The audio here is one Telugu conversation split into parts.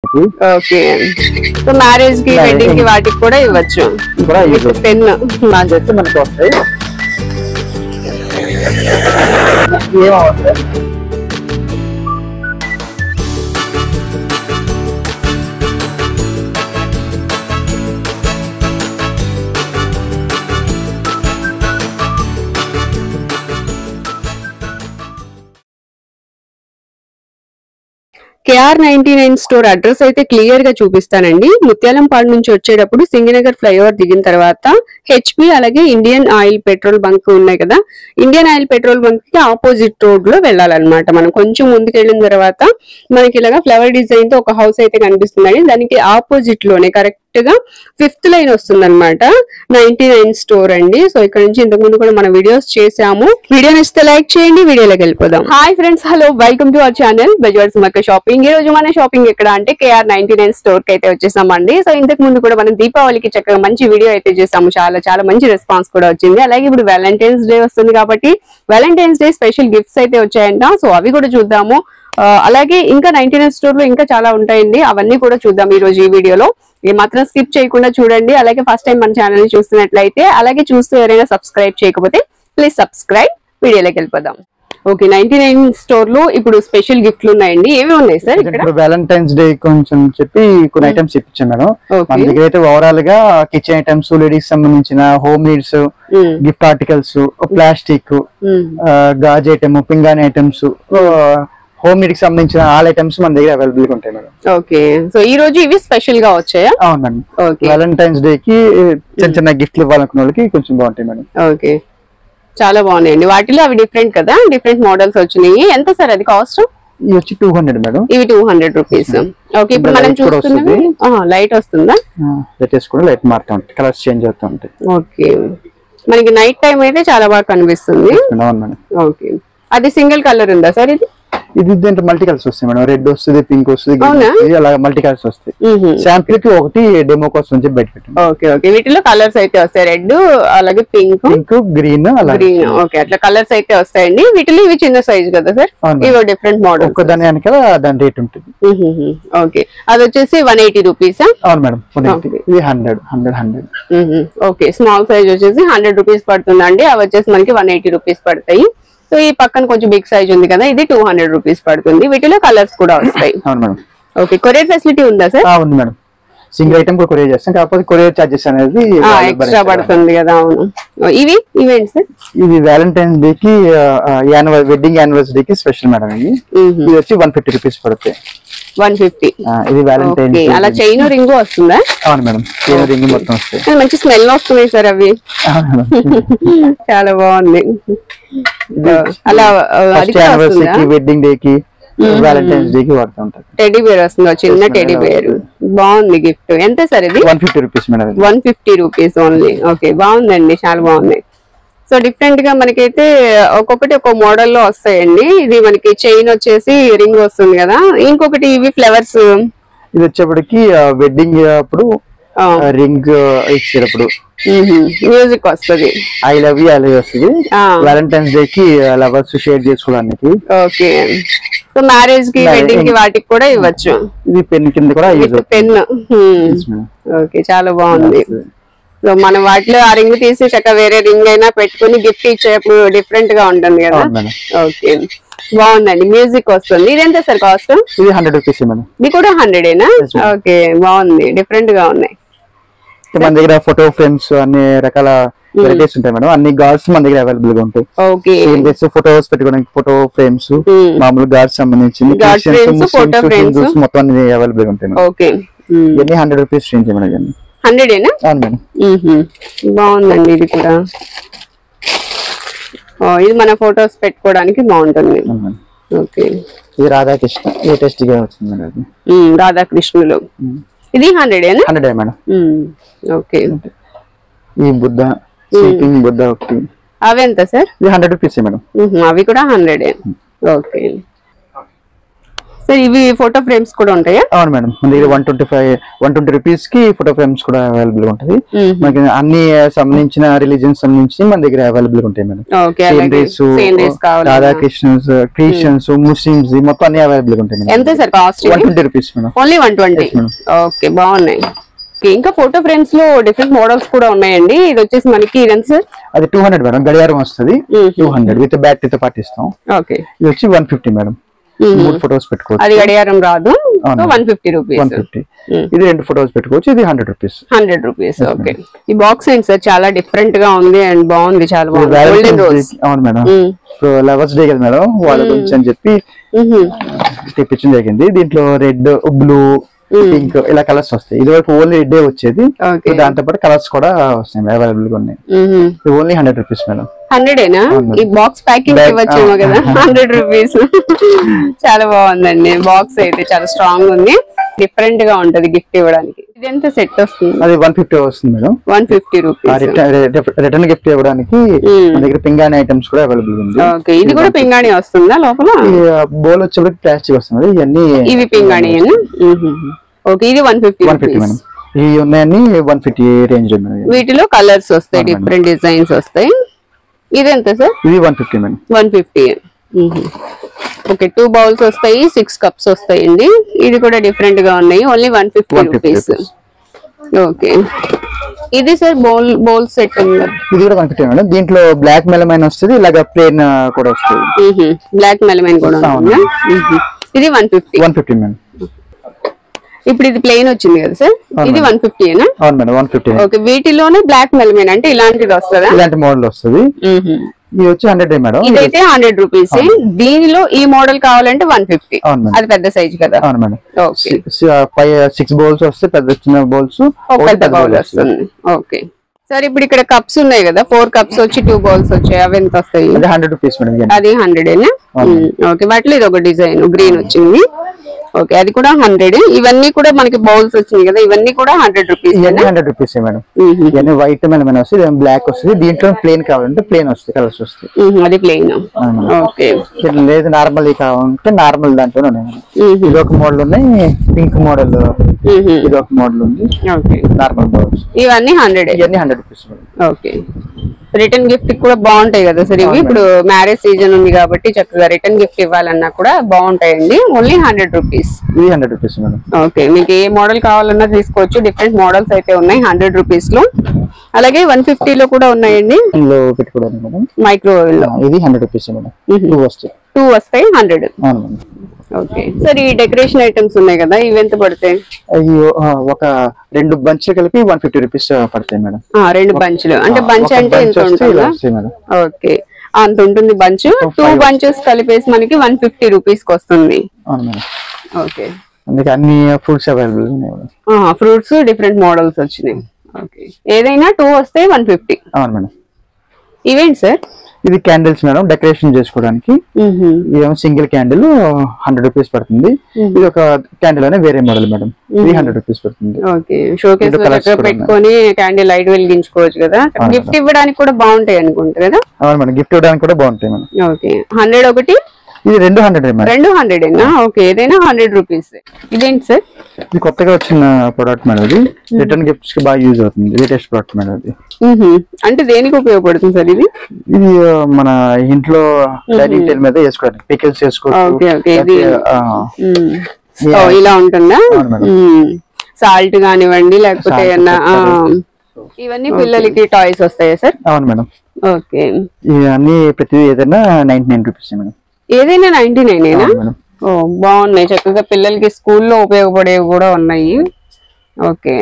మనకి ఓకే సో మ్యారేజ్ కి వెడ్డింగ్ కి వాటికి కూడా ఇవ్వచ్చు ఇది కూడా యూజ్ పెన్ ప్లాన్ చేస్తే మనకి వస్తాయి ఏం అవసరం K R ninety nine store address అయితే క్లియర్ గా చూపిస్తానండి ముత్యాలంపాడు నుంచి వచ్చేటప్పుడు సింగనగర్ ఫ్లైఓవర్ దిగిన తర్వాత హెచ్పి అలాగే ఇండియన్ ఆయిల్ పెట్రోల్ బంక్ ఉన్నాయి కదా ఇండియన్ ఆయిల్ పెట్రోల్ బంక్ కి ఆపోజిట్ రోడ్ లో వెళ్ళాలన్నమాట మనం కొంచెం ముందుకు వెళ్ళిన తర్వాత మనకి ఇలాగా ఫ్లవర్ డిజైన్ తో ఒక హౌస్ అయితే కనిపిస్తుందండి దానికి ఆపోజిట్ లోనే కరెక్ట్ గా ఫిఫ్త్ లైన్ వస్తుంది అనమాట నైన్టీ నైన్ స్టోర్ అండి సో ఇక్కడ నుంచి ఇంతకు ముందు కూడా మనం వీడియోస్ చేసాము వీడియో నచ్చితే లైక్ చేయండి వీడియోలోకి వెళ్ళిపోదాం hi friends hello welcome to our channel Bezawada Sumakka shopping ఈ రోజు మన షాపింగ్ ఎక్కడ అంటే కేఆర్ నైన్టీ నైన్ స్టోర్ కి అయితే వచ్చేసామండి సో ఇంతకు ముందు కూడా మనం దీపావళికి చక్కగా మంచి వీడియో అయితే చేసాము చాలా చాలా మంచి రెస్పాన్స్ కూడా వచ్చింది అలాగే ఇప్పుడు వ్యాలంటైన్స్ డే వస్తుంది కాబట్టి వ్యాలంటైన్స్ డే స్పెషల్ గిఫ్ట్స్ అయితే వచ్చాయంట సో అవి కూడా చూద్దాము ఆ, అలాగే ఇంకా నైన్టీ నైన్ స్టోర్ లో ఇంకా చాలా ఉంటాయండి అవన్నీ కూడా చూద్దాం ఈ రోజు ఈ వీడియోలో ఏ మాత్రం స్కిప్ చేయకుండా చూడండి అలాగే ఫస్ట్ టైం మన ఛానల్ ని చూస్తున్నట్లయితే అలాగే చూస్తూ ఎవరైనా సబ్స్క్రైబ్ చేయకపోతే ప్లీజ్ సబ్స్క్రైబ్ వీడియోలోకి వెళ్ళిపోదాం ఓకే నైన్టీ నైన్ స్టోర్ లో ఇప్పుడు స్పెషల్ గిఫ్ట్లు ఉన్నాయండి ఏమి ఉన్నాయి సార్ ఇక్కడ ఇప్పుడు వ్యాలంటైన్స్ డే కొంచెం చెప్పి కొన్ని ఐటమ్స్ ఇప్పించాం మేడం మన ఓకే దగ్గర అయితే ఓవరాల్ గా కిచెన్ ఐటమ్స్ లేడీస్ సంబంధించిన home needs gift articles plastic గాజ్ ఐటమ్ పింగాణి ఐటమ్స్ హోమ్ నీడ్ కి సంబంధించిన ఆల్ ఐటమ్స్ మన దగ్గర అవైలబుల్ గా ఉంటాయి మేడం ఓకే సో ఈ రోజు ఇవి స్పెషల్ గా వచ్చాయా అవును మేడం ఓకే వ్యాలంటైన్స్ డే కి చిన్న చిన్న గిఫ్ట్లు ఇవ్వాలనుకున్న వాళ్ళకి కొంచెం బాగుంటాయి మేడం ఓకే చాలా బాగున్నాయండి వాటిలో అవి డిఫరెంట్ కదా డిఫరెంట్ మోడల్స్ వచ్చినాయి ఎంత సార్ అది కాస్ట్ ఇవి వచ్చి టూ హండ్రెడ్ మేడం ఇవి టూ హండ్రెడ్ రూపీస్ ఓకే ఇప్పుడు మనం Light కూడా చూస్తున్నవి లైట్ వస్తుందా లెటెస్ట్ కూడా లైట్ మారుతూ ఉంటాయి కలర్స్ చేంజ్ అవుతూ ఉంటాయి ఓకే మనకి నైట్ టైం అయితే చాలా బాగా కనిపిస్తుంది మేడం అవును మేడం ఓకే అది సింగిల్ కలర్ ఉందా సార్ ఇది ఇది దీంట్లో మల్టీ కలర్స్ వస్తాయి మేడం రెడ్ వస్తుంది పింక్ వస్తుంది green అవునా? వస్తుంది అలా మల్టీ కలర్స్ వస్తాయి శాంపిల్ కి ఒకటి డెమో కోసం చెప్పి బయట పెట్టాం ఓకే ఓకే వీటిలో కలర్స్ అయితే వస్తాయి రెడ్ అలాగే పింక్ పింక్ గ్రీన్ అలా గ్రీన్ ఓకే అట్లా కలర్స్ అయితే వస్తాయండి వీటిలో ఇవి చిన్న సైజ్ కదా సార్ అవును. ఇవి డిఫరెంట్ మోడల్ ఒక్క దాని వెనకాల దాని రేట్ ఉంటుంది ఓకే అది వచ్చేసి వన్ ఎయిటీ రూపీసా అవును మేడం ఇది hundred hundred hundred okay small size వచ్చేసి హండ్రెడ్ రూపీస్ పడుతుందండి అవి వచ్చేసి మనకి వన్ ఎయిటీ రూపీస్ పడతాయి సో ఈ పక్కన కొంచెం బిగ్ సైజ్ ఉంది కదా ఇది టూ హండ్రెడ్ రూపీస్ పడుతుంది వీటిలో కలర్స్ కూడా వస్తాయి అవును మేడం ఓకే కొరియర్ ఫెసిలిటీ ఉందా సార్ ఆ, ఉంది మేడం సింగిల్ ఐటమ్ కూడా కొరియర్ చేస్తాం కాకపోతే కొరియర్ చార్జెస్ అనేది వాళ్ళు ఎక్స్ట్రా భరించాలి. పడుతుంది కదా అవును ఓ, ఇవి ఇవేంటి సార్ ఇది వ్యాలంటైన్స్ డే కి యానివర్ వెడ్డింగ్ యానివర్సరీ కి స్పెషల్ మేడం ఇది ఇది వచ్చి వన్ ఫిఫ్టీ రూపీస్ పడుతాయి వన్ ఫిఫ్టీ ఆ, ఇది వ్యాలంటైన్స్ ఓకే అలా చైన్ రింగ్ వస్తుందా అవును మేడం చైన్ రింగ్ మొత్తం వస్తాయి కానీ మంచి స్మెల్ వస్తున్నాయి సార్ అవి అవును మేడం చాలా బాగుంది అలా ఆ, అది ఫస్ట్ కూడా వస్తుందా యానివర్సరీకి వెడ్డింగ్ డే కి వ్యాలంటైన్స్ డే కి వాడుతూ ఉంటారు టెడ్డీ బేర్ వస్తుంది చిన్న టెడ్డీ బేర్ బాగుంది గిఫ్ట్ ఎంత సార్ ఇది వన్ ఫిఫ్టీ రూపీస్ మేడం ఇది. One fifty rupees only okay బాగుందండి చాలా బాగుంది సో డిఫరెంట్ గా మనకైతే ఒక్కొక్కటి ఒక్కో మోడల్ లో వస్తాయండి ఇది మనకి చైన్ వచ్చేసి రింగ్ వస్తుంది కదా ఇంకొకటి ఇవి ఫ్లవర్స్ ఇది వచ్చేప్పటికి వెడ్డింగ్ అప్పుడు రింగ్ ఇచ్చేటప్పుడు మ్యూజిక్ వస్తుంది I love you I love వస్తుంది ఆ. వ్యాలంటైన్స్ డే కి లవర్స్ షేర్ చేసుకోవడానికి ఓకే సో మ్యారేజ్ కి Marriage- వెడ్డింగ్ కి వాటికి కూడా ఇవ్వచ్చు ఇది పెన్ కింద కూడా యూజ్ విత్ పెన్ ఓకే చాలా బాగుంది సో మనం వాటిలో ఆ రింగ్ తీసి చక్క వేరే రింగ్ అయినా పెట్టుకుని గిఫ్ట్ ఇచ్చేప్పుడు డిఫరెంట్ గా ఉంటుంది కదా అవును మేడం ఓకే బాగుందండి మ్యూజిక్ వస్తుంది ఇది ఎంత సార్ కాస్ట్ ఇది హండ్రెడ్ రూపీస్ మేడం ఇది కూడా హండ్రెడేనా Yes, ma'am. ఓకే బాగుంది డిఫరెంట్ గా ఉన్నాయి మన దగ్గర ఫోటో ఫ్రేమ్స్ అన్ని రకాల వెరైటీస్ ఉంటాయి మేడం అన్ని గార్డ్స్ మన దగ్గర అవైలబుల్ గా ఉంటాయి ఓకే ఫోటోస్ పెట్టుకోవడానికి ఫోటో ఫ్రేమ్స్ Hmm. మామూలు గార్డ్స్ సంబంధించి Guard frames, photo frames. మొత్తం అన్ని అవైలబుల్ గా ఉంటాయి మేడం ఓకే ఇవన్నీ హండ్రెడ్ రూపీస్ రేంజ్ మేడం ఇవన్నీ హండ్రెడేనా అవును మేడం బాగుందండి ఇది కూడా ఓ, ఇది మన ఫొటోస్ పెట్టుకోవడానికి బాగుంటుంది అవును మేడం ఓకే ఇది రాధాకృష్ణ లేటెస్ట్ గా వచ్చింది మేడం అది ఉమ్, రాధాకృష్ణులు ఇది హండ్రెడేనా హండ్రెడ్ మేడం ఓకే ఈ బుద్ధ స్లీపింగ్ బుద్ధ ఒకటి అవి ఎంత సార్ ఇది హండ్రెడ్ రూపీస్ మేడం మ్మ్. అవి కూడా హండ్రెడ్ ఓకే సార్ ఇవి ఫోటో ఫ్రేమ్స్ కూడా ఉంటాయా అవును మేడం మన దగ్గర one twenty five one twenty rupees కి ఫోటో ఫ్రేమ్స్ కూడా అవైలబుల్ గా ఉంటుంది మనకి అన్ని సంబంధించిన రిలీజన్ సంబంధించి మన దగ్గర అవైలబుల్ ఉంటాయి మేడం ఓకే అలాగే సీనరీస్ సీనరీస్ కావాలి రాధా కృష్ణన్స్ క్రిస్టియన్స్ ముస్లిమ్స్ మొత్తం అన్ని అవైలబుల్ గా ఉంటాయి మేడం ఎంత sir cost one twenty rupees madam only one twenty okay బాగున్నాయి Okay, ఇంకా ఫోటో ఫ్రేమ్స్ లో డిఫరెంట్ మోడల్స్ కూడా ఉన్నాయండి ఇది వచ్చేసి మనకి ఇదంతా సార్ అది టూ హండ్రెడ్ మేడం గడియారం వస్తుంది టూ హండ్రెడ్ విత్ బ్యాటరీతో పాటిస్తాం ఓకే ఇది వచ్చి వన్ ఫిఫ్టీ మేడం మూడు ఫొటోస్ పెట్టుకోవచ్చు అది గడియారం రాదు అవును. One fifty rupees one fifty ఇది రెండు ఫొటోస్ పెట్టుకోవచ్చు ఇది hundred rupees hundred rupees okay ఈ బాక్స్ ఏంటి సార్ చాలా డిఫరెంట్ గా ఉంది అండ్ బాగుంది చాలా బాగుంది గోల్డెన్ రోజ్ అవును మేడం ఇప్పుడు లవర్స్ డే కదా మేడం వాళ్ళ గురించి అని చెప్పి తెప్పించడం జరిగింది దీంట్లో రెడ్ బ్లూ పింక్ ఇలా కలర్స్ వస్తాయి ఇది వరకు ఓన్లీ రెడ్ వచ్చేది ఓకే దాంతో పాటు కలర్స్ కూడా వస్తాయి అవైలబుల్ గా ఉన్నాయి ఇది ఓన్లీ హండ్రెడ్ రూపీస్ మేడం హండ్రెడేనా ఈ బాక్స్ ప్యాకింగ్ Bag- ఇవ్వచ్చేమో కదా హండ్రెడ్ రూపీస్ చాలా బాగుందండి బాక్స్ అయితే చాలా స్ట్రాంగ్ ఉంది డిఫరెంట్ గా ఉంటది గిఫ్ట్ ఇవ్వడానికి ఇది ఎంత సెట్ వస్తుంది అది వన్ ఫిఫ్టీ వస్తుంది madam one fifty rupees return gift ఇవ్వడానికి మన దగ్గర పింగాణి ఐటమ్స్ కూడా అవైలబుల్ ఉంది ఓకే ఇది కూడా పింగాణి వస్తుందా లోపల బోల్ వచ్చేప్పటికి ప్లాస్టిక్ వస్తుంది ఇవన్నీ ఇవి పింగాణి ఓకే ఇది one fifty one fifty madam ఇవి ఉన్నాయని వన్ ఫిఫ్టీ రేంజ్ మేడం వీటిలో కలర్స్ వస్తాయి డిఫరెంట్ డిజైన్స్ వస్తాయి ఇది ఎంత సార్ ఇది one fifty madam one fifty okay two bowls వస్తాయి సిక్స్ కప్స్ వస్తాయండి ఇది కూడా డిఫరెంట్ గా ఉన్నాయి only one fifty 150 rupees rupees. Okay ఇది సార్ బౌల్ బౌల్ సెట్ ఉంది ఇది కూడా వన్ ఫిఫ్టీ మేడం దీంట్లో బ్లాక్ మెలమైన్ వస్తుంది ఇలాగ ప్లేన్ కూడా వస్తుంది బ్లాక్ మెలమైన్ కూడా ఉంటుందా మ్మ్. ఇది one fifty one fifty madam ఇప్పుడు ఇది ప్లెయిన్ వచ్చింది కదా సార్ ఇది వన్ ఫిఫ్టీనా అవును మేడం వన్ ఫిఫ్టీ ఓకే వీటిలోనే బ్లాక్ మెలమైన్ అంటే ఇలాంటిది వస్తుందా ఇలాంటి మోడల్ వస్తుంది ఇది వచ్చి హండ్రెడ్ మేడం ఇదైతే హండ్రెడ్ రూపీస్ దీనిలో ఈ మోడల్ కావాలంటే వన్ ఫిఫ్టీ అవును మేడం అది పెద్ద సైజ్ కదా అవును madam okay five six bowls వస్తే పెద్ద చిన్న బౌల్స్ ఒక పెద్ద బౌల్ వస్తుంది ఓకే సార్ ఇప్పుడు ఇక్కడ కప్స్ ఉన్నాయి కదా ఫోర్ కప్స్ వచ్చి టూ బౌల్స్ వచ్చాయి అవి ఎంత వస్తాయి అది హండ్రెడ్ రూపీస్ మేడం ఇవన్నీ. అది హండ్రెడ్ ఓకే వాటిలో ఇది ఒక డిజైన్ గ్రీన్ వచ్చింది ఓకే అది కూడా హండ్రెడ్ ఇవన్నీ కూడా మనకి బౌల్స్ వచ్చినాయి కదా ఇవన్నీ కూడా హండ్రెడ్ రూపీస్ ఇవన్నీ హండ్రెడ్ రూపీస్ మేడం ఇవన్నీ వైట్ మెలమైన్ వస్తుంది బ్లాక్ వస్తుంది దీంట్లో ప్లేన్ కావాలంటే ప్లేన్ వస్తుంది కలర్స్ వస్తాయి అది ప్లెయిన్ అవును. ఓకే ఇట్లా లేదు నార్మల్ కావాలంటే నార్మల్ దాంట్లో ఉన్నాయి మేడం ఇది ఒక మోడల్ ఉన్నాయి పింక్ మోడల్ ఇది ఒక మోడల్ ఉంది ఓకే నార్మల్ మోడల్స్ ఇవన్నీ హండ్రెడ్ ఇవన్నీ hundred rupees madam okay return gift కూడా బాగుంటాయి కదా సార్ ఇవి ఇప్పుడు మ్యారేజ్ సీజన్ ఉంది కాబట్టి చక్కగా రిటర్న్ గిఫ్ట్ ఇవ్వాలన్నా కూడా బాగుంటాయండి ఓన్లీ హండ్రెడ్ రూపీస్ ఇది హండ్రెడ్ రూపీస్ మేడం ఓకే మీకు ఏ మోడల్ కావాలన్నా తీసుకోవచ్చు డిఫరెంట్ మోడల్స్ అయితే ఉన్నాయి హండ్రెడ్ రూపీస్ లో అలాగే వన్ లో కూడా ఉన్నాయండి ఇందులో పెట్టుకోవడానికి మేడం మైక్రోవేవ్ లో ఇది హండ్రెడ్ రూపీస్ మేడం టూ వస్తాయి టూ వస్తాయి హండ్రెడ్ అవును మేడం ఓకే సార్ ఈ డెకరేషన్ ఐటమ్స్ ఉన్నాయి కదా ఇవి ఎంత పడతాయి అయ్యో ఆ, ఒక రెండు బంచ్లు కలిపి వన్ ఫిఫ్టీ రూపీస్ పడతాయి మేడం ఆ, రెండు బంచ్లు అంటే బంచ్ ఒక అంటే bunch ఎంత వస్తే ఇలా ఉంటుందా వస్తాయి మేడం ఓకే అంత ఉంటుంది బంచ్ టూ బంచెస్ కలిపేసి మనకి వన్ ఫిఫ్టీ రూపీస్ కి వస్తుంది అవును మేడం ఓకే అందుకే అన్ని ఫ్రూట్స్ అవైలబుల్ ఉన్నాయి మేడం ఫ్రూట్స్ డిఫరెంట్ మోడల్స్ వచ్చినాయి ఓకే ఏదైనా టూ వస్తే వన్ ఫిఫ్టీ అవును మేడం ఇవేంటి సార్ ఇది క్యాండిల్స్ మేడం డెకరేషన్ చేసుకోవడానికి ఇదేమో సింగిల్ క్యాండిల్ హండ్రెడ్ రూపీస్ పడుతుంది ఇది ఒక క్యాండిల్ అనే వేరే మోడల్ మేడం ఇది హండ్రెడ్ రూపీస్ పడుతుంది ఓకే షోకేస్ రెండు colours కూడా పెట్టుకొని క్యాండిల్ లైట్ వెలిగించుకోవచ్చు కదా గిఫ్ట్ ఇవ్వడానికి కూడా బాగుంటాయి అనుకుంటా కదా అవును మేడం గిఫ్ట్ ఇవ్వడానికి కూడా బాగుంటాయి మేడం ఓకే హండ్రెడ్ ఒకటి ఇది రెండు హండ్రెడ్ మేడం రెండు హండ్రెడ్ ఏనా ఓకే ఏదైనా హండ్రెడ్ రూపీస్ ఇదేంటి సార్ ఇది కొత్తగా వచ్చిన ప్రోడక్ట్ మేడం ఇది రిటర్న్ గిఫ్ట్స్ కి బాగా యూజ్ అవుతుంది లేటెస్ట్ ప్రోడక్ట్ మేడం ఇది అంటే దేనికి ఉపయోగపడుతుంది సార్ ఇది ఇది ఆ, మన ఇంట్లో డైనింగ్ టేబుల్ మీద వేసుకోవడానికి పికిల్స్ చేసుకోవచ్చు ఓకే ఓకే ఇది ఆ, మ్మ్. ఓ ఇలా ఉంటుందా అవును మేడం. సాల్ట్ కానివ్వండి లేకపోతే Salt, ఏమన్నా ఆ, pepper. ఇవన్నీ పిల్లలకి టాయ్స్ వస్తాయా సార్ అవును మేడం ఓకే ఇవన్నీ ప్రతి ఏదైనా నైన్టీ నైన్ రూపీస్ మేడం ఏదైనా నైన్టీ నైన్ అవును మేడం ఓ బాగున్నాయి చక్కగా పిల్లలకి స్కూల్లో ఉపయోగపడేవి కూడా ఉన్నాయి ఓకే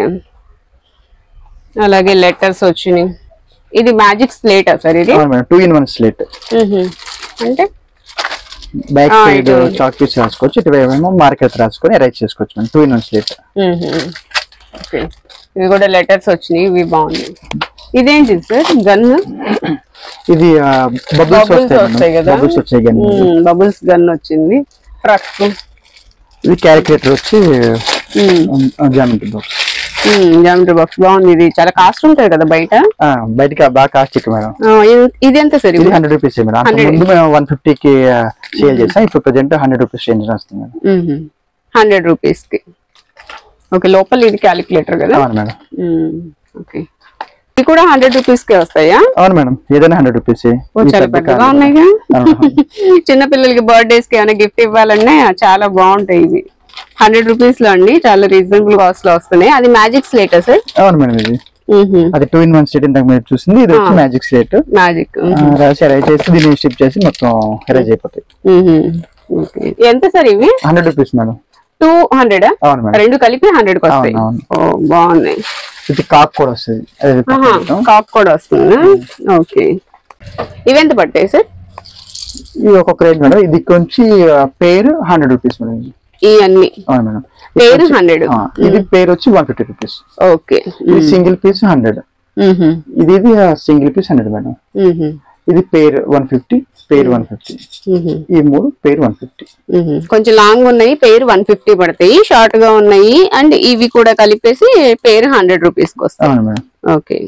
అలాగే లెటర్స్ వచ్చినాయి ఇది మ్యాజిక్ స్లేటా సార్ ఇది అవును madam two in one slate మ్హూ. అంటే బ్యాక్ ఆ, సైడ్ ఇది. చాక్ పీస్ రాసుకోవచ్చు ఇటువైపు ఏమో మార్కెట్ రాసుకొని ఎరైజ్ చేసుకోవచ్చు madam two in one slate మ్హూ. ఓకే ఇవి కూడా లెటర్స్ వచ్చినాయి ఇవి బాగున్నాయి ఇదేంటి సార్ గన్ ఇది బబుల్స్ బబుల్స్ వస్తాయి వస్తాయి కదా బబుల్స్ వచ్చాయి కానీ బబుల్స్ గన్ వచ్చింది ట్రక్ ఇది క్యాలిక్యులేటర్ వచ్చి జామెట్రీ బాక్స్ జామెట్రీ బాక్స్ బాగుంది ఇది చాలా కాస్ట్ ఉంటుంది కదా బయట ఆ, బయటికి బాగా కాస్ట్ ఎక్కువ మేడం ఆ, ఇది- ఇది ఎంత సార్ ఇది ఇది హండ్రెడ్ రూపీస్ మేడం అంత 100. ముందు మేము వన్ ఫిఫ్టీకి సేల్ చేసాం ఇప్పుడు ప్రజెంట్ హండ్రెడ్ రూపీస్ చేంజ్ వస్తుంది మేడం హండ్రెడ్ రూపీస్ కి ఓకే లోపల ఇది క్యాలిక్యులేటర్ కదా అవును మేడం ఓకే ఇది కూడా హండ్రెడ్ రూపీస్ కే వస్తాయా అవును మేడం ఏదైనా హండ్రెడ్ రూపీస్ ఓ, చాలా పెద్దగా ఉన్నాయిగా చిన్న పిల్లలకి బర్త్డేస్ కి ఏమైనా గిఫ్ట్ ఇవ్వాలన్నా చాలా బాగుంటాయి ఇవి హండ్రెడ్ రూపీస్ లో అండి చాలా రీజనబుల్ కాస్ట్ లో వస్తున్నాయి అది మ్యాజిక్ స్లేటా సార్ అవును మేడం ఇది అది టూ ఇన్ వన్ స్టేట్ ఇంతకు మీరు చూసింది ఇది వచ్చి మ్యాజిక్ స్లేట్ మ్యాజిక్ రాసి అరేంజ్ చేసి దీన్ని స్టిప్ చేసి మొత్తం ఎరేజ్ అయిపోతాయి ఓకే ఎంత సార్ ఇవి hundred rupees madam two hundred అవును మేడం రెండు కలిపి హండ్రెడ్ కి వస్తాయి అవును, ఓ బాగున్నాయి ఇది కాక్ కూడా వస్తుంది అది పక్కన పెడతాం. కాప్ కూడా వస్తుంది ఓకే ఇవెంత పట్టాయి సార్ ఇది ఒక్కొక్క రేట్ మేడం ఇది కొంచెం పేరు హండ్రెడ్ రూపీస్ మేడం ఇది. ఇవన్నీ అవును మేడం పేరు హండ్రెడ్ ఆ, ఇది పేరు వచ్చి వన్ ఫిఫ్టీ రూపీస్ ఓకే ఇది సింగిల్ పీస్ హండ్రెడ్ ఇది ఇది సింగిల్ పీస్ హండ్రెడ్ మేడం ఇది పేరు వన్ ఫిఫ్టీ పేరు వన్ ఫిఫ్టీ ఈ మూడు పేరు వన్ ఫిఫ్టీ కొంచెం లాంగ్ ఉన్నాయి పేరు వన్ ఫిఫ్టీ పడతాయి షార్ట్ గా ఉన్నాయి అండ్ ఇవి కూడా కలిపేసి పేరు హండ్రెడ్ రూపీస్ కి వస్తాయి అవును మేడం ఓకే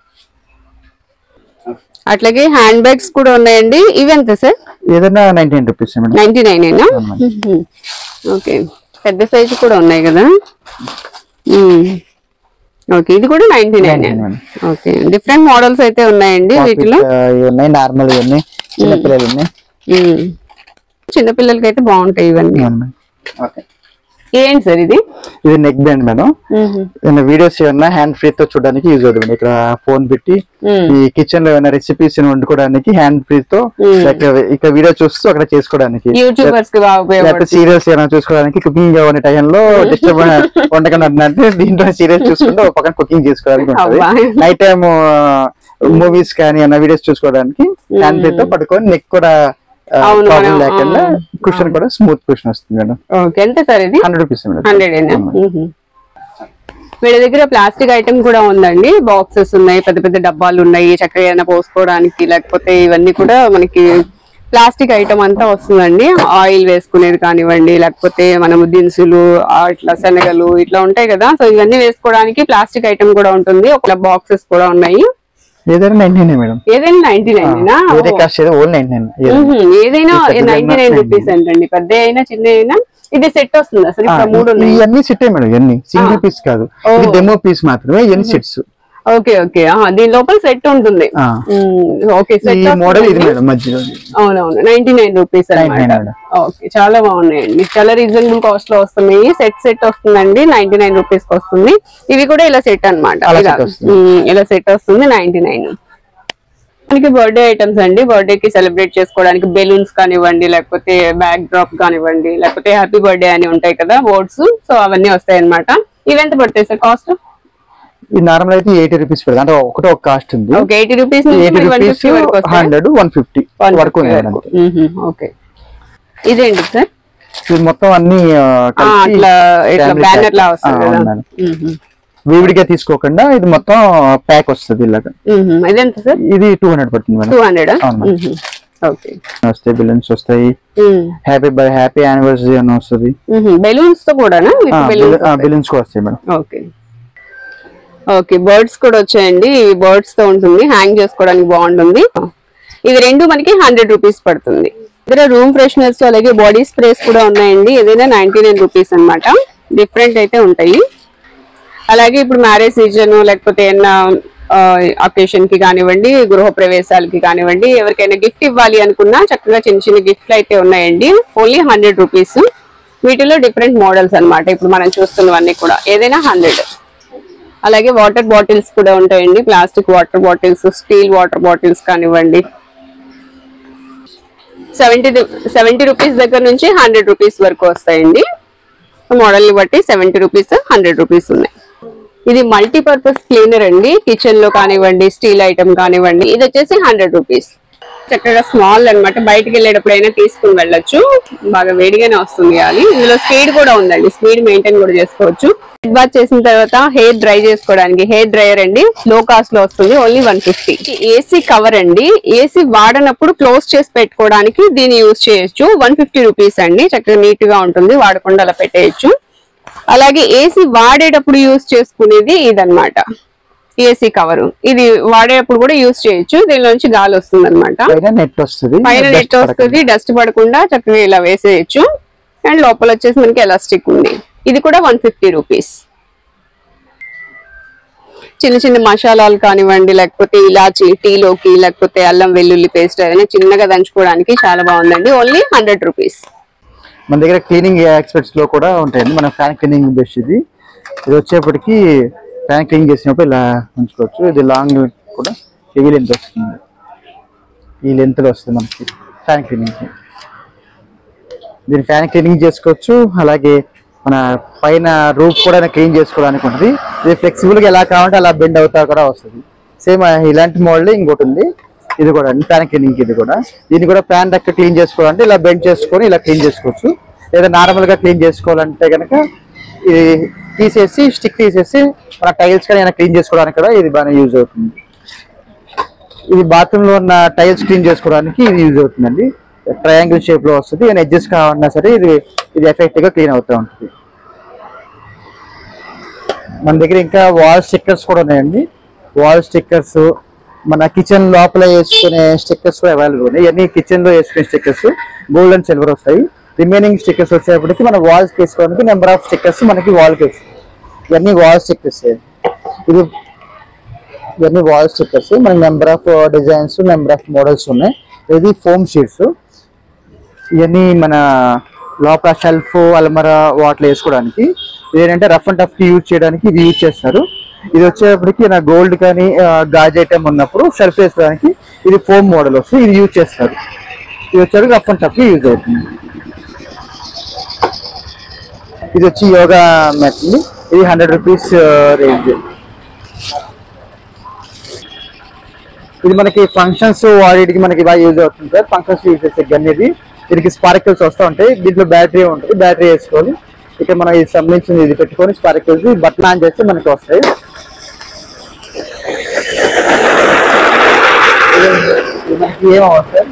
అట్లాగే హ్యాండ్ బ్యాగ్స్ కూడా ఉన్నాయండి ఇవి ఎంత సార్ ఏదైనా ninety nine rupees madam ninety nine ఏనా ఓకే పెద్ద సైజు కూడా ఉన్నాయి కదా ఓకే ఇది కూడా ninety nine 99. Okay different models అయితే ఉన్నాయండి వీటిలో ఇవి ఉన్నాయి నార్మల్ ఉన్నాయి చిన్నపిల్లలు ఉన్నాయి మ్మ్. చిన్నపిల్లలకి అయితే బాగుంటాయి ఇవన్నీ అవును మేడం. ఓకే ఏంటి సార్ ఇది ఇది నెక్ బ్యాండ్ మేడం ఏమైనా వీడియోస్ ఏమన్నా హ్యాండ్ ఫ్రీ తో చూడడానికి యూజ్ అవుతుంది మేడం. ఇక్కడ ఫోన్ పెట్టి మ్మ్. ఈ కిచెన్ లో ఏమైనా రెసిపీస్ వండుకోవడానికి హ్యాండ్ ఫ్రీ తో like ఇక్కడ వీడియో చూస్తూ అక్కడ చేసుకోవడానికి యూట్యూబర్స్ కి బాగా లేకపోతే ఉపయోగపడుతుంది సీరియల్స్ ఏమైనా చూసుకోవడానికి కుకింగ్ అనే టైంలో డిస్టర్బ్ వండకుండా అంటే దీంట్లో సీరియల్స్ చూసుకుంటే ఒక పక్కన కుకింగ్ చేసుకోవడానికి ఉంటుంది అబ్బా. నైట్ టైమ్ మూవీస్ కానీ ఏమైనా వీడియోస్ చూసుకోవడానికి హ్యాండ్ ఫ్రీ తో పట్టుకొని నెక్ కూడా అవును, ప్రాబ్లం మనం, లేకుండా ఆ. కుషన్ కూడా స్మూత్ కుషన్ వస్తుంది మేడం ఓకే ఎంత సార్ ఇది హండ్రెడ్ రూపీస్ మేడం హండ్రెడ్ ఏనా అవును. వీళ్ళ దగ్గర ప్లాస్టిక్ ఐటమ్ కూడా ఉందండి బాక్సెస్ ఉన్నాయి పెద్ద పెద్ద డబ్బాలు ఉన్నాయి చక్కగా ఏమైనా పోసుకోవడానికి లేకపోతే ఇవన్నీ కూడా మనకి ప్లాస్టిక్ ఐటమ్ అంతా వస్తుందండి ఆయిల్ వేసుకునేది కానివ్వండి లేకపోతే మనము దినుసులు ఆ ఇట్లా శనగలు ఇట్లా ఉంటాయి కదా సో ఇవన్నీ వేసుకోవడానికి ప్లాస్టిక్ ఐటమ్ కూడా ఉంటుంది ఒక బాక్సెస్ కూడా ఉన్నాయి ఏదైనా నైన్టీ నైన్ మేడం ఏదైనా నైన్టీ నైన్ వేరే కాస్ట్ ఏదో ఓన్లీ నైన్టీ నైన్ ఏదైనా ఈ పెద్దదైనా నైన్టీ నైన్ 99 రూపీస్ అంటండి పెద్ద అయినా చిన్న అయినా ఇది సెట్ వస్తుంది అసలు ఇక్కడ మూడు ఉన్నాయి ఇవన్నీ సెట్ మేడం ఇవన్నీ సింగిల్ పీస్ కాదు ఇది డెమో పీస్ మాత్రమే ఇవన్నీ సెట్స్ ఓకే ఓకే ఆహా, దీని లోపల సెట్ ఉంటుంది ఆ. ఓకే సెట్ ఈ మోడల్ ఇది మేడం మధ్యలో అవునవును నైన్టీ నైన్ రూపీస్ 99 అనమాట మేడం. ఓకే చాలా బాగున్నాయండి చాలా రీజనబుల్ కాస్ట్ లో వస్తున్నాయి సెట్ సెట్ వస్తుందండి నైన్టీ నైన్ రూపీస్ కి వస్తుంది ఇవి కూడా ఇలా సెట్ అనమాట అలా set వస్తుంది. ఇలా సెట్ వస్తుంది నైన్టీ నైన్ మనకి బర్త్డే ఐటమ్స్ అండి బర్త్డే కి సెలబ్రేట్ చేసుకోవడానికి బెలూన్స్ కానివ్వండి లేకపోతే బ్యాక్ డ్రాప్ కానివ్వండి లేకపోతే హ్యాపీ బర్త్డే అని ఉంటాయి కదా బోర్డ్స్ సో అవన్నీ వస్తాయి అనమాట ఇవెంత పడతాయి సార్ కాస్ట్ ఇది నార్మల్ అయితే ఎయిటీ రూపీస్ పెడతాం అంటే ఒకటే ఒక కాస్ట్ ఉంది ఓకే ఎయిటీ రూపీస్ ఎయిటీ నుంచి వన్ రూపీస్ ఫిఫ్టీ వరకు వస్తాయి హండ్రెడ్ వన్ ఫిఫ్టీ వరకు ఉన్నాయి మేడం అంతే. ఓకే ఇదేంటి సార్ ఇది మొత్తం అన్ని ఆ, ఆ, కలిపి అట్లా ఇట్లా family బ్యానర్ pack. లా ఆ, వస్తుంది అవును కదా మేడం. మ్మ్. విడిగా తీసుకోకుండా ఇది మొత్తం ప్యాక్ వస్తుంది ఇలాగా మ్మ్. ఇదెంత సార్ ఇది టూ హండ్రెడ్ పడుతుంది మేడం టూ హండ్రెడ్ అవును మేడం. ఓకే వస్తాయి బిల్లన్స్ వస్తాయి హ్యాపీ బై హ్యాపీ యానివర్సరీ అని వస్తుంది బెలూన్స్ తో కూడానా బెలూన్స్ బిల్లన్స్ కూడా వస్తాయి మేడం ఓకే ఓకే బర్డ్స్ కూడా వచ్చాయండి ఇవి బర్డ్స్ తో ఉంటుంది హ్యాంగ్ చేసుకోవడానికి బాగుంటుంది ఇవి రెండు మనకి హండ్రెడ్ రూపీస్ పడుతుంది దగ్గర రూమ్ ఫ్రెషనర్స్ అలాగే బాడీ స్ప్రేస్ కూడా ఉన్నాయండి ఏదైనా నైన్టీ నైన్ రూపీస్ అనమాట డిఫరెంట్ అయితే ఉంటాయి అలాగే ఇప్పుడు మ్యారేజ్ సీజన్ లేకపోతే ఏమన్నా అకేషన్ కి కానివ్వండి గృహ ప్రవేశాలకి కానివ్వండి ఎవరికైనా గిఫ్ట్ ఇవ్వాలి అనుకున్నా చక్కగా చిన్న చిన్న గిఫ్ట్లు అయితే ఉన్నాయండి ఓన్లీ హండ్రెడ్ రూపీస్ వీటిలో డిఫరెంట్ మోడల్స్ అన్నమాట ఇప్పుడు మనం చూస్తున్నవన్నీ కూడా ఏదైనా హండ్రెడ్ అలాగే వాటర్ బాటిల్స్ కూడా ఉంటాయండి plastic water bottles steel water bottles కానివ్వండి సెవెంటీ సెవెంటీ రూపీస్ దగ్గర నుంచి హండ్రెడ్ రూపీస్ వరకు వస్తాయండి మోడల్ ని బట్టి సెవెంటీ రూపీస్ హండ్రెడ్ రూపీస్ ఉన్నాయి ఇది మల్టీపర్పస్ క్లీనర్ అండి కిచెన్ లో కానివ్వండి స్టీల్ ఐటమ్ కానివ్వండి ఇది వచ్చేసి హండ్రెడ్ రూపీస్ చక్కగా స్మాల్ అన్నమాట బయటికి వెళ్ళేటప్పుడు అయినా తీసుకుని వెళ్ళొచ్చు బాగా వేడిగానే వస్తుంది గాలి ఇందులో స్పీడ్ కూడా ఉందండి స్పీడ్ మెయింటైన్ కూడా చేసుకోవచ్చు హెడ్ బాత్ చేసిన తర్వాత హెయిర్ డ్రై చేసుకోవడానికి హెయిర్ డ్రైయర్ అండి లో కాస్ట్ లో వస్తుంది only one fifty AC cover అండి ఏసీ వాడనప్పుడు క్లోజ్ చేసి పెట్టుకోవడానికి దీన్ని యూజ్ చేయొచ్చు వన్ ఫిఫ్టీ రూపీస్ అండి చక్కగా నీట్ గా ఉంటుంది వాడకుండా అలా పెట్టేయచ్చు అలాగే ఏసీ వాడేటప్పుడు యూస్ చేసుకునేది ఇదన్నమాట ఏసీ కవర్ ఇది వాడేటప్పుడు కూడా యూస్ చేయొచ్చు దీనిలోంచి గాలి వస్తుంది అనమాట పైన నెట్ వస్తుంది పైన dust నెట్ వస్తుంది డస్ట్ పడకుండా చక్కగా ఇలా వేసేయచ్చు అండ్ లోపల వచ్చేసి మనకి ఎలాస్టిక్ ఉంది ఇది కూడా వన్ ఫిఫ్టీ రూపీస్ చిన్న చిన్న మసాలాలు కానివ్వండి లేకపోతే ఇలాచి టీలోకి లేకపోతే అల్లం వెల్లుల్లి పేస్ట్ ఏదైనా చిన్నగా దంచుకోవడానికి చాలా బాగుందండి ఓన్లీ హండ్రెడ్ రూపీస్ మన దగ్గర క్లీనింగ్ ఎక్స్పర్ట్స్ లో కూడా ఉంటాయండి మన ఫ్యాన్ క్లీనింగ్ బ్రష్ ఇది ఇది వచ్చేప్పటికి ఫ్యాన్ క్లీన్ చేసినప్పుడు ఇలా ఉంచుకోవచ్చు ఇది లాంగ్ కూడా హెవీ లెంత్ వస్తుంది ఈ లెంత్ లో వస్తుంది మనకి ఫ్యాన్ క్లీనింగ్ దీన్ని ఫ్యాన్ క్లీనింగ్ చేసుకోవచ్చు అలాగే మన పైన రూఫ్ కూడా క్లీన్ చేసుకోవడానికి ఉంటుంది ఇది ఫ్లెక్సిబుల్ గా ఎలా కావాలంటే అలా బెండ్ అవుతా కూడా వస్తుంది సేమ్ ఇలాంటి మోడల్ ఇంకోటి ఉంది ఇది కూడా ఫ్యాన్ క్లీనింగ్ ఇది కూడా దీన్ని కూడా ఫ్యాన్ దగ్గర క్లీన్ చేసుకోవాలంటే ఇలా బెండ్ చేసుకొని ఇలా క్లీన్ చేసుకోవచ్చు లేదా నార్మల్ గా క్లీన్ చేసుకోవాలంటే కనుక ఇది తీసేసి స్టిక్ తీసేసి మన టైల్స్ కానీ ఏమైనా క్లీన్ చేసుకోవడానికి కూడా ఇది బాగా యూజ్ అవుతుంది ఇది బాత్రూమ్ లో ఉన్న టైల్స్ క్లీన్ చేసుకోవడానికి ఇది యూజ్ అవుతుందండి ట్రయాంగిల్ షేప్ లో వస్తుంది ఏమైనా అడ్జస్ట్ కావాలన్నా సరే ఇది ఇది ఎఫెక్టివ్ గా క్లీన్ అవుతూ ఉంటుంది మన దగ్గర ఇంకా వాల్ స్టిక్కర్స్ కూడా ఉన్నాయండి వాల్ స్టిక్కర్స్ మన కిచెన్ లోపల వేసుకునే స్టిక్కర్స్ కూడా అవైలబుల్ ఉన్నాయి ఇవన్నీ కిచెన్ లో వేసుకునే స్టిక్కర్స్ గోల్డ్ అండ్ సిల్వర్ వస్తాయి రిమైనింగ్ స్టిక్కర్స్ వచ్చేప్పటికి మన వాల్స్ తీసుకోవడానికి నెంబర్ ఆఫ్ స్టిక్కర్స్ మనకి వాల్ కి వస్తాయి ఇవన్నీ వాల్ స్టిక్కర్స్ ఇది ఇవన్నీ వాల్ స్టిక్కర్స్ మనకి number of designs number of models ఉన్నాయి ఇది ఫోమ్ షీట్స్ ఇవన్నీ మన లోపల షెల్ఫ్ అల్మరా వాటిలో వేసుకోవడానికి ఇది ఏంటంటే రఫ్ అండ్ టఫ్ కి యూజ్ చేయడానికి ఇది యూజ్ చేస్తారు ఇది వచ్చేప్పటికి నా గోల్డ్ కానీ గాజ్ ఐటమ్ ఉన్నప్పుడు షెల్ఫ్ వేసుకోవడానికి ఇది ఫోమ్ మోడల్ వస్తుంది ఇది యూజ్ చేస్తారు ఇది వచ్చేప్పటికి రఫ్ అండ్ టఫ్ కి యూజ్ అవుతుంది ఇది వచ్చి యోగా మ్యాట్ ఇది హండ్రెడ్ రూపీస్ రేంజ్ ఇది మనకి ఫంక్షన్స్ వాడికి మనకి బాగా యూజ్ అవుతుంది సార్ ఫంక్షన్స్ యూజ్ చేసే గన్ ఇది దీనికి స్పార్కిల్స్ వస్తూ ఉంటాయి దీంట్లో బ్యాటరీ ఉంటుంది బ్యాటరీ వేసుకొని ఇక్కడ మనం ఇది సంబంధించింది ఇది పెట్టుకొని స్పార్కిల్స్ బటన్ ఆన్ చేస్తే మనకి వస్తాయి ఇది- ఇది మనకి ఏం అవసరం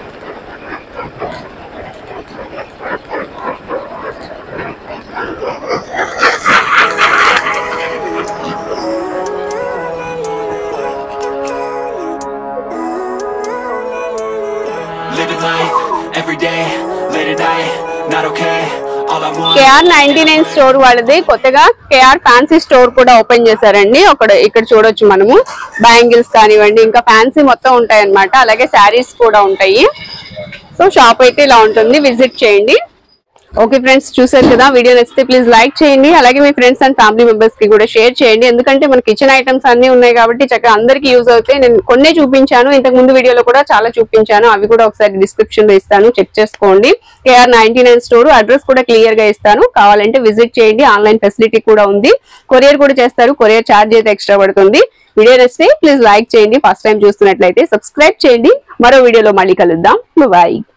Living life every day, late at night, not okay. All I want. KR ninety nine store వాళ్ళది కొత్తగా కేఆర్ ఫ్యాన్సీ స్టోర్ కూడా ఓపెన్ చేశారండి ఒక ఇక్కడ చూడొచ్చు మనము బ్యాంగిల్స్ కానివ్వండి ఇంకా ఫ్యాన్సీ మొత్తం ఉంటాయి అన్నమాట అలాగే శారీస్ కూడా ఉంటాయి సో షాప్ అయితే ఇలా ఉంటుంది విజిట్ చేయండి ఓకే ఫ్రెండ్స్ చూసారు కదా వీడియో నచ్చితే ప్లీజ్ లైక్ చేయండి అలాగే మీ ఫ్రెండ్స్ అండ్ ఫ్యామిలీ మెంబర్స్ కి కూడా షేర్ చేయండి ఎందుకంటే మన కిచెన్ ఐటమ్స్ అన్ని ఉన్నాయి కాబట్టి చక్కగా అందరికి యూజ్ అవుతాయి నేను కొన్నే చూపించాను ఇంతకు ముందు వీడియోలో కూడా చాలా చూపించాను అవి కూడా ఒకసారి డిస్క్రిప్షన్ లో ఇస్తాను చెక్ చేసుకోండి KR ninety nine store address కూడా క్లియర్ గా ఇస్తాను కావాలంటే విజిట్ చేయండి ఆన్లైన్ ఫెసిలిటీ కూడా ఉంది కొరియర్ కూడా చేస్తారు కొరియర్ ఛార్జ్ అయితే ఎక్స్ట్రా పడుతుంది వీడియో నచ్చితే ప్లీజ్ లైక్ చేయండి ఫస్ట్ టైం చూస్తున్నట్లయితే సబ్స్క్రైబ్ చేయండి మరో వీడియోలో మళ్ళీ కలుద్దాం బాయ్